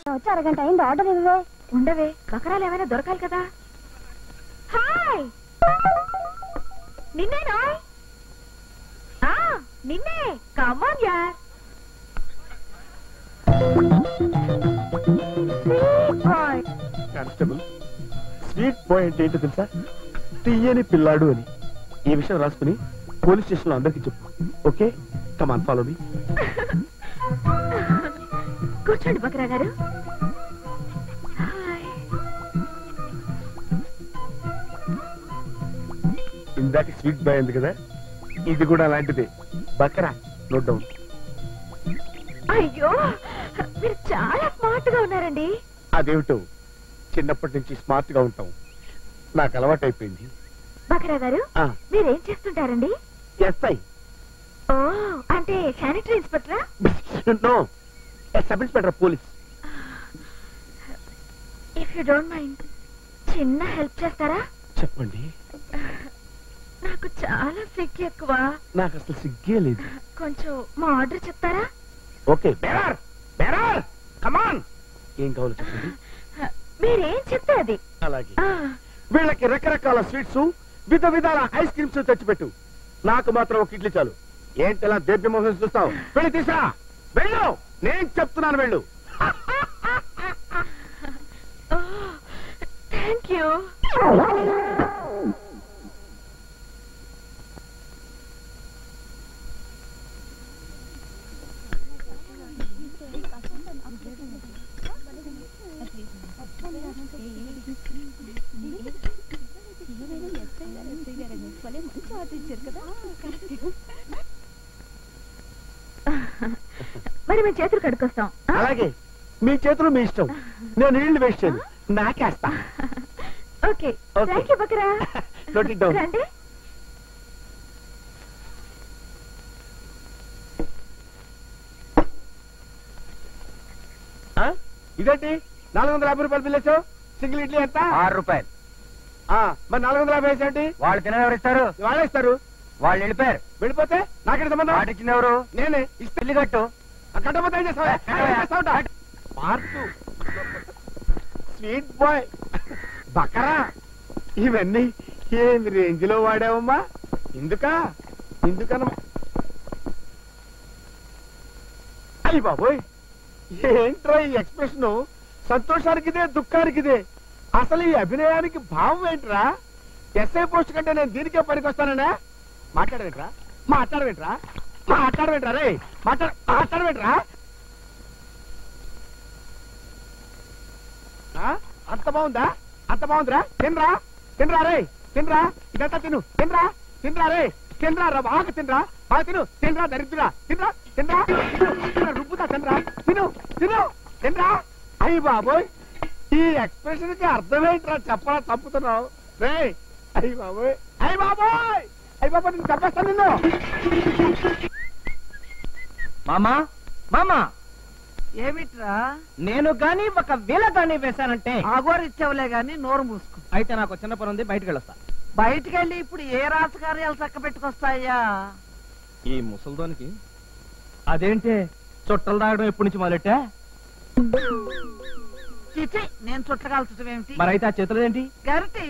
వచ్చి అరగంట అయింది ఆర్డర్ ఇవ్వవే ఉండవే బకరాలు ఏమైనా దొరకాలి కదా హాయ్ నిన్నేనా ఆ, నిన్నే కమాన్ యార్ బాయ్ కానిస్టేబుల్ స్వీట్ బాయ్ అంటే ఏంటో తెలుసా తీయని పిల్లాడు అని ఈ విషయం రాసుకుని పోలీస్ స్టేషన్ లో అందరికి చెప్పు ఓకే కమాన్ ఫాలో మీ కూర్చోండి బకరా గారు హాయ్ ఇందాక స్వీట్ బాయ్ ఉంది కదా ఇది కూడా అలాంటిదే బకరా నోట్ డౌన్ అయ్యో మీరు చాలా స్మార్ట్ గా ఉన్నారండి అదేమిటో చిన్నప్పటి నుంచి స్మార్ట్ గా ఉంటాం నాకు అలవాటు అయిపోయింది బకరా గారు మీరేం చేస్తుంటారండి ఎస్ఐ ఓ అంటే శానిటరీ ఇన్స్పెక్టరా no sub inspector police if you don't mind చిన్న హెల్ప్ చేస్తారా చెప్పండి నాకు చాలా సిగ్గు ఎక్కువ నాకు అసలు సిగ్గే లేదు కొంచెం మా ఆర్డర్ చెప్తారా ఓకే బెరార్ బెరార్ కమాన్ ఏం కావాలో చెప్పండి మీరేం చెప్తే అది అలాగే ఆ, వీళ్ళకి రకరకాల స్వీట్స్ విధ విధాల ఐస్ క్రీమ్స్ తెచ్చిపెట్టు నాకు మాత్రం ఒక ఇడ్లీ చాలు ఏంటలా దీర్ఘమోహం చూస్తావు వెళ్ళి తీసురా వెళ్ళు నేను చెప్తున్నాను వెళ్ళు ఓ థ్యాంక్ యూ మరి మేము చేతులు కడుక్కొస్తాం ఆ? అలాగే మీ చేతులు మీ ఇష్టం నేను నీళ్లు వేస్ట్ చేయను నాకేస్తా ఓకే ఓకే. థ్యాంక్ యూ బకరా Note it down. రండి ఆ? ఇదేంటి నాలుగు వందల యాభై రూపాయలు బిల్ వేసావు సింగిల్ ఇడ్లీ ఎంత ఆరు రూపాయలు ఆ, మరి నాలుగు వందల యాభై వేసేంటి వాళ్ళు తినని ఎవరు ఇస్తారు వాళ్ళే ఇస్తారు వాళ్ళు వెళ్ళిపోయారు వెళ్ళిపోతే నాకేంటి సంబంధం వాటి ఇచ్చింది ఎవరు నేనే ఇస్తే పెళ్లి కట్టు ఆ కట్టపోతే ఏం చేస్తావా? ఏం చేస్తావుట? మార్పు స్వీట్ బాయ్ బకరా ఇవన్నీ ఏమి రేంజ్ లో వాడావమ్మా ఎందుకా ఎందుకన అయ్యి బాబోయ్ ఏంట్రా ఈ ఎక్స్ప్రెషన్ సంతోషానికిదే దుఃఖానికిదే అసలు ఈ అభినయానికి భావం ఏంట్రా ఎస్ఐ పోస్ట్ కంటే నేను దీనికే పనికొస్తాననే మాట్లాడవేంట్రా మాట్లాడవేంట్రా మాట్లాడవేంట్రా రే మాట్లాడ మాట్లాడవేంట్రా ఆ? అంత బాగుందా అంత బాగుందిరా తినరా తినరా రే తినరా ఇదంతా తిను తినరా తినరా రే తినరా రా బాగా తినరా బాగా తిను తినరా దరిద్రురా తినరా తినరా తిను, తినరా, రుబ్బుతా తినరా తిను తిను తినరా అయ్యి బాబోయ్ ఈ ఎక్స్ప్రెషన్ కి అర్థమేంట్రా చెప్పరా చంపుతున్నావు రే అయ్యి బాబోయ్ అయ్యి బాబోయ్ అయ్యి బాబోయ్ నేను చంపేస్తాను నిన్ను మామా మామా ఏమిట్రా నేను గాని ఒక వేల గాని వేశానంటే ఆగోరిచ్చావులే గాని నోరు మూసుకో అయితే నాకు చిన్న పని ఉంది బయటకు వెళ్ళొస్తా బయటికెళ్ళి ఇప్పుడు ఏ రాజకార్యాలు చక్క పెట్టుకొస్తాయా ఈ ముసల్దానికి అదేంటే చుట్టలు తాగడం ఎప్పటి నుంచి మొదలెట్టా చిచి నేను చుట్టకాల్చడం ఏమిటి మరి అయితే ఆ చేతులు ఏంటి గరిటి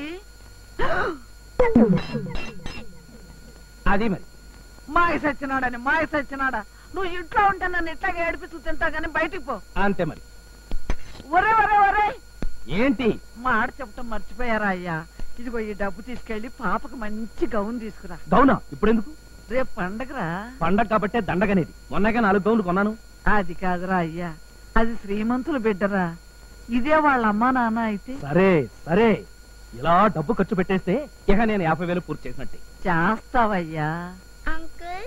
అది మరి మాయ సచ్చినాడని మాయ సచ్చినాడా నువ్వు ఇంట్లో ఉంటే నన్ను ఇట్లాగే ఏడిపిస్తూ తింటా గానీ బయటికి పో అంతే మరి ఒరే ఒరే ఒరే ఏంటి మాట చెప్పటం మర్చిపోయారా అయ్యా ఇదిగో ఈ డబ్బు తీసుకెళ్లి పాపకు మంచి గౌన్ తీసుకురా గౌనా ఇప్పుడు ఎందుకు రేపు పండగరా పండగ కాబట్టే దండగనేది మొన్నగా నాలుగు గౌన్లు కొన్నాను అది కాదురా అయ్యా అది శ్రీమంతుల బిడ్డరా ఇదే వాళ్ళ అమ్మా నాన్న అయితే సరే సరే ఇలా డబ్బు ఖర్చు పెట్టేస్తే ఇక నేను యాభై వేలు పూర్తి చేసినట్టే చేస్తావయ్యా అంకుల్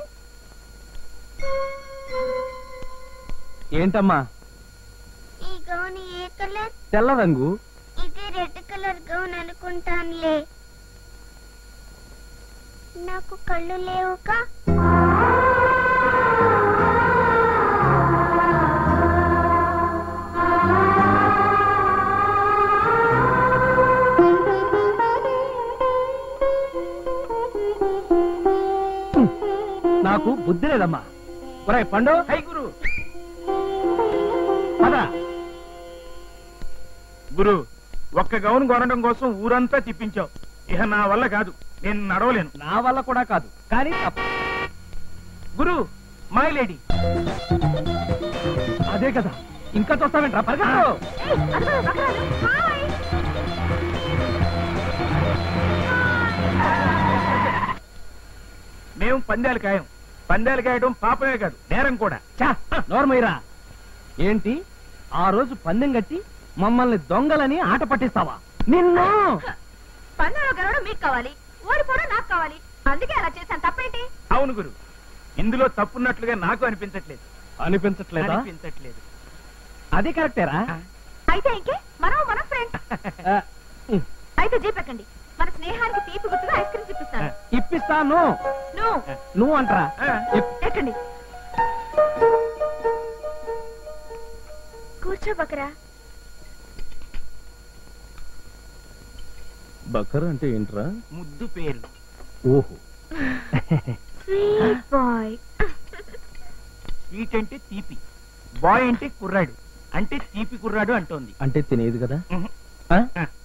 ఏంటమ్మా ఈ గౌన్ ఏ కలర్ తెల్ల రంగు ఇది రెడ్ కలర్ గౌన్ అనుకుంటానులే నాకు కళ్ళు లేవుకా నాకు బుద్ధి లేదమ్మా ఒరే పండు హై గురు పద గురు ఒక్క గౌన్ కొనడం కోసం ఊరంతా తిప్పించావు ఇక నా వల్ల కాదు నేను నడవలేను నా వల్ల కూడా కాదు కానీ తప్ప- గురు మై లేడీ అదే కదా ఇంకా చూస్తావేంట్రా పరిగెత్తు మేము పందాలు ఖాయం పందాలు కాయడం పాపమే కాదు నేరం కూడా చా నోర్మయ్యరా ఏంటి ఆ రోజు పందెం కట్టి మమ్మల్ని దొంగలని ఆట పట్టిస్తావా నిన్ను పన్నులో గెలవడం మీకు కావాలి ఓడిపోవడం నాకు కావాలి అందుకే అలా చేశాను తప్పేంటి అవును గురు ఇందులో తప్పున్నట్లుగా నాకు అనిపించట్లేదు అనిపించట్లేదా అనిపించట్లేదు అది కరెక్టేరా అయితే ఇంకే మనం మన ఫ్రెండ్స్ ఆ, ఉమ్, అయితే జీపెక్కండి మన స్నేహానికి తీపి గుర్తుగా ఐస్ క్రీమ్ చూపిస్తాను ఇప్పిస్తాను నువ్వు నువ్వు అంటరా ఆ. ఎక్కండి కూర్చో బకరా బకర్ అంటే ఏంట్రా ముద్దు పేరు ఓహో స్వీట్ బాయ్ స్వీట్ అంటే తీపి బాయ్ అంటే కుర్రాడు అంటే తీపి కుర్రాడు అంటోంది అంటే తినేది కదా ఉహు. ఆ?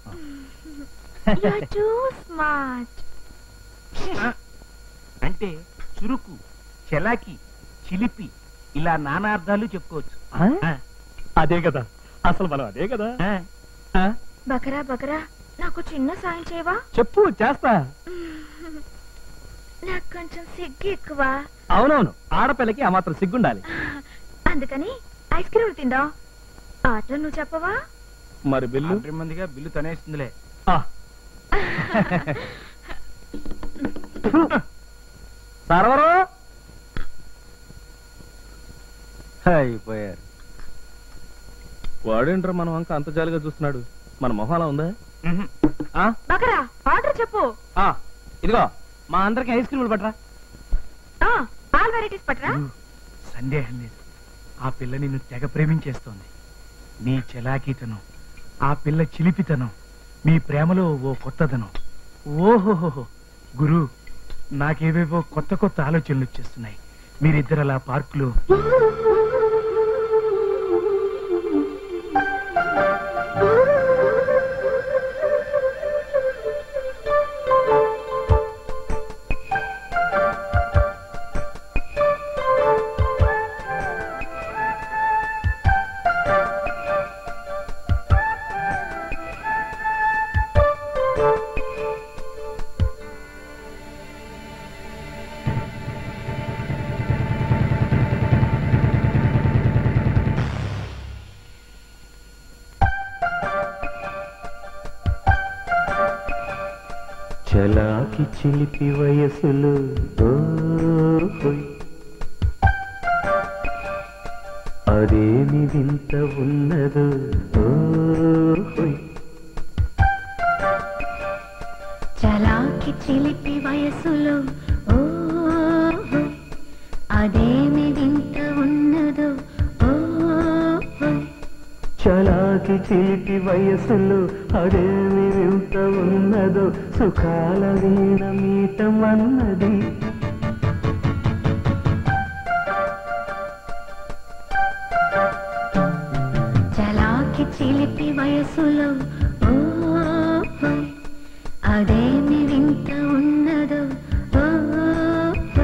యు టూ స్మార్ట్ ఆ, అంటే చురుకు చెలాకి చిలిపి ఇలా నానా అర్థాలు చెప్పుకోవచ్చు ఆ? ఆ, అదే కదా అసలు మనం అదే కదా ఆ, ఆ? బకరా బకరా నాకు చిన్న సాయం చేయవా చెప్పు చేస్తా నాకు కొంచెం సిగ్గు ఎక్కువ అవునవును ఆడపిల్లకి ఆ మాత్రం సిగ్గుండాలి అందుకని ఐస్ క్రీమ్ తిందాం ఆటో నువ్వు చెప్పవా మరి బిల్లు ఆర్డర్ మందిగా బిల్లు తనేస్తుందిలే ఆ. సర్వరు అయిపోయారు వాడేంట్రా మనం అంక అంత జాలిగా చూస్తున్నాడు మన మొహం అలా ఉందా ఉహు. ఆ? బకరా ఆర్డర్ చెప్పు ఆ, ఇదిగో మా అందరికి ఐస్ క్రీములు పట్రా ఆ, ఆల్ వెరైటీస్ పట్రా సందేహం లేదు ఆ పిల్ల నిన్ను తెగ ప్రేమించేస్తోంది నీ చలాకీతనం ఆ పిల్ల చిలిపితనం మీ ప్రేమలో ఓ కొత్తదనం ఓహోహో గురు నాకేవేవో కొత్త కొత్త ఆలోచనలు వచ్చేస్తున్నాయి మీరిద్దరు అలా పార్కులో చలాకి చిలిపి వయసులు ఓహోయ్. అదేమి వింత ఉన్నదు ఓహోయ్. చలాకి చిలిపి వయసులో ఓహో అదేమి వింత ఉన్నదో ఓహో చలాకి చిలిపి వయసులు అదేమి వింత ఉన్నదో సుఖాల వీణ మీటమన్నది చలాకి చిలిపి వయసులో ఓహో అదేమి వింత ఉన్నదో ఓహో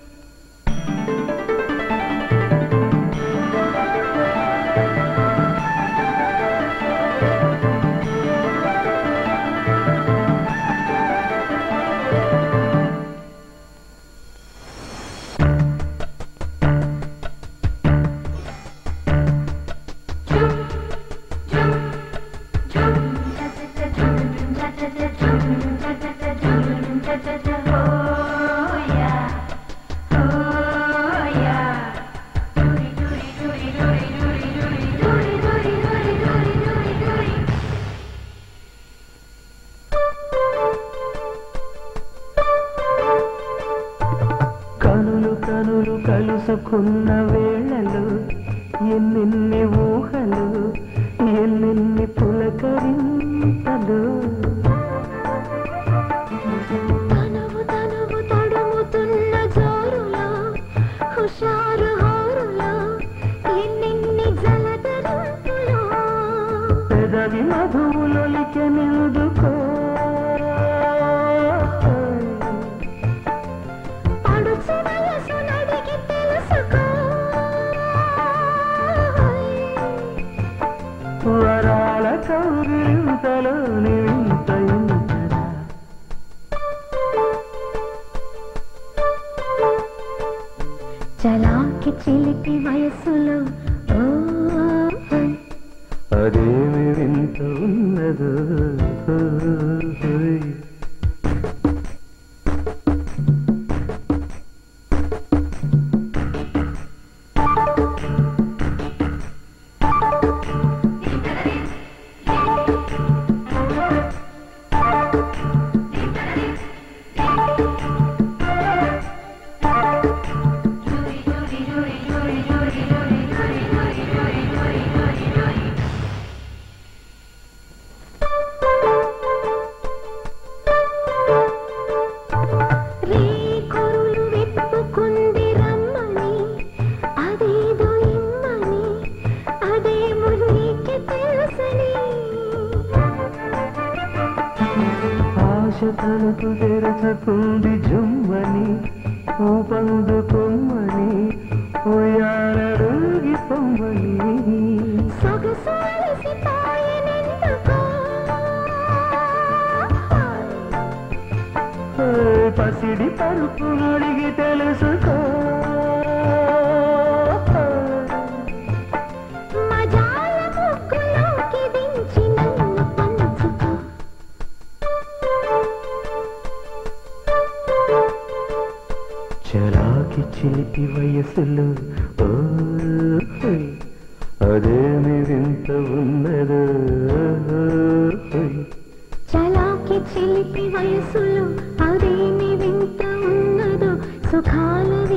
కనులు కనులు కలుసుకున్న వేళలు ఎన్నెన్ని ఊహలు ఎన్నెన్ని పులకరింతలు తనువు తనువు తడుముతున్న జోరులో హుషారు హోరులో ఎన్నెన్ని జలధరులో పెదవి మధు హోయ్. రే కొరులు విప్పుకుంది రమ్మని అదేదో ఇమ్మని అదేమో నీకే తెలుసని ఆశ తలుపు తెరచుకుంది జుమ్మని ఊపందు కొమ్మని ఉయ్యాలూగి పొమ్మని సొగసు అలసిపోయెనెందుకో? ఓయ్ పసిడి పరుపు అడిగి తెలుసుకో మజాల ముక్కులోకి దించి నన్ను పంచుకో చలాకి చిలిపి వయసులు ఓ హోయ్. అదేమి వింత ఉన్నదో హోయ్. చలాకి చిలిపి వయసులో అదేమి వింత ఉన్నదో సుఖాల